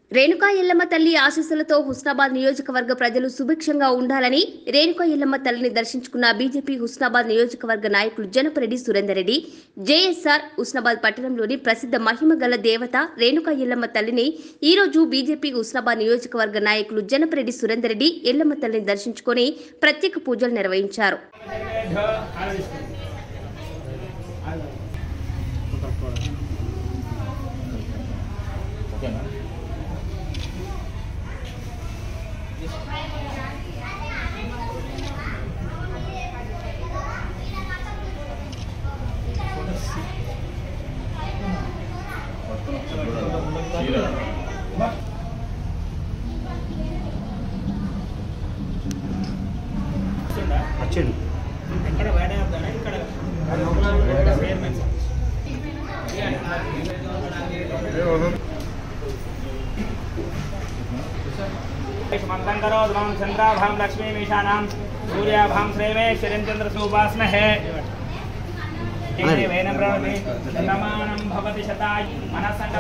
రేణుకా ఎల్లమ్మ తల్లి ఆశీస్సులతో హుస్నాబాద్ నియోజకవర్గ ప్రజలు సుభిక్షంగా ఉండాలని రేణుకా ఎల్లమ్మ తల్లిని దర్శించుకున్న బీజేపీ హుస్నాబాద్ నియోజకవర్గ నాయకులు జనపరెడ్డి సురేందర్ రెడ్డి జేఎస్ఆర్ హుస్నాబాద్ పట్టణంలోని ప్రసిద్ధ మహిమ గల దేవత రేణుకా ఎల్లమ్మ తల్లిని ఈ రోజు బీజేపీ హుస్నాబాద్ నియోజకవర్గ నాయకులు జనపరెడ్డి సురేందర్ రెడ్డి ఎల్లమ్మ తల్లిని దర్శించుకొని ప్రత్యేక పూజలు నిర్వహించారు వచ్చిండు ఎక్కడ బయట ఆపుతాడా? ఇక్కడ చైర్మన్ సార్. మంతం కరోతు మాం చంద్రాభాం లక్ష్మీమీశానాం సూర్యాభాం శ్రేమే శరణ్చంద్రసూపాస్మహే వేనం ప్రవతి శతమానం భవతి శతాయు మనసంగం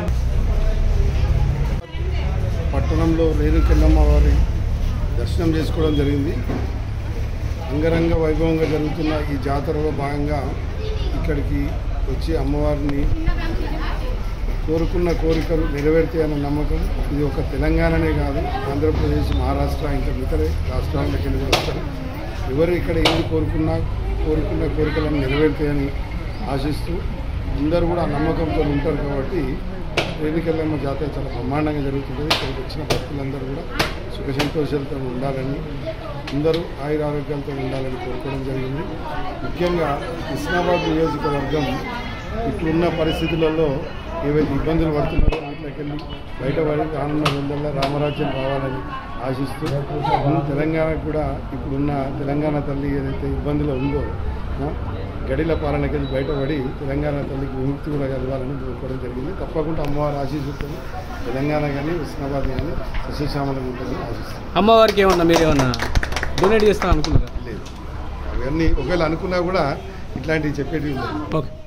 పట్టణంలో రేణుకెళ్ళమ్మ వారి దర్శనం చేసుకోవడం జరిగింది అంగరంగ వైభవంగా జరుగుతున్న ఈ జాతరలో భాగంగా ఇక్కడికి వచ్చి అమ్మవారిని కోరుకున్న కోరికలు నెరవేరుతాయన్న నమ్మకం ఇది ఒక తెలంగాణనే కాదు ఆంధ్రప్రదేశ్ మహారాష్ట్ర ఇంకా ఇతర రాష్ట్రాలకు వెళ్ళి కూడా వస్తారు ఎవరు ఇక్కడ ఏది కోరుకున్నా కోరుకున్న కోరికలను నెరవేరుతాయని ఆశిస్తూ అందరూ కూడా ఆ నమ్మకంతో ఉంటారు కాబట్టి రేణుకెళ్ళమ్మ జాతర చాలా బ్రహ్మాండంగా జరుగుతుంది ఇక్కడికి వచ్చిన భక్తులందరూ కూడా సుఖ సంతోషాలతో ఉండాలని అందరూ ఆయుర ఆరోగ్యాలతో ఉండాలని కోరుకోవడం జరిగింది ముఖ్యంగా కృష్ణాబాద్ నియోజకవర్గం ఇట్లున్న పరిస్థితులలో ఏవైతే ఇబ్బందులు పడుతున్నారో వాటిలోకి వెళ్ళి బయటపడి రానున్న రోజుల్లో రామరాజ్యం రావాలని ఆశిస్తూ మన తెలంగాణకు కూడా ఇప్పుడున్న తెలంగాణ తల్లి ఏదైతే ఇబ్బందులు ఉందో ఆ, గడిల పాలనకి వెళ్ళి బయటపడి తెలంగాణ తల్లికి విముక్తి కూడా కలగాలని కోరుకోవడం జరిగింది తప్పకుండా అమ్మవారి ఆశీస్సుతో తెలంగాణ కానీ ఉస్మానాబాద్ కానీ సస్యశ్యామలంగా ఉంటుందని ఆశిస్తాను అమ్మవారికి ఏమన్నా మీరు ఏమన్నా డొనేట్ చేస్తాను అనుకున్నారా లేదు అవన్నీ ఒకవేళ అనుకున్నా కూడా ఇట్లాంటివి చెప్పేటివి ఉండవు ఓకే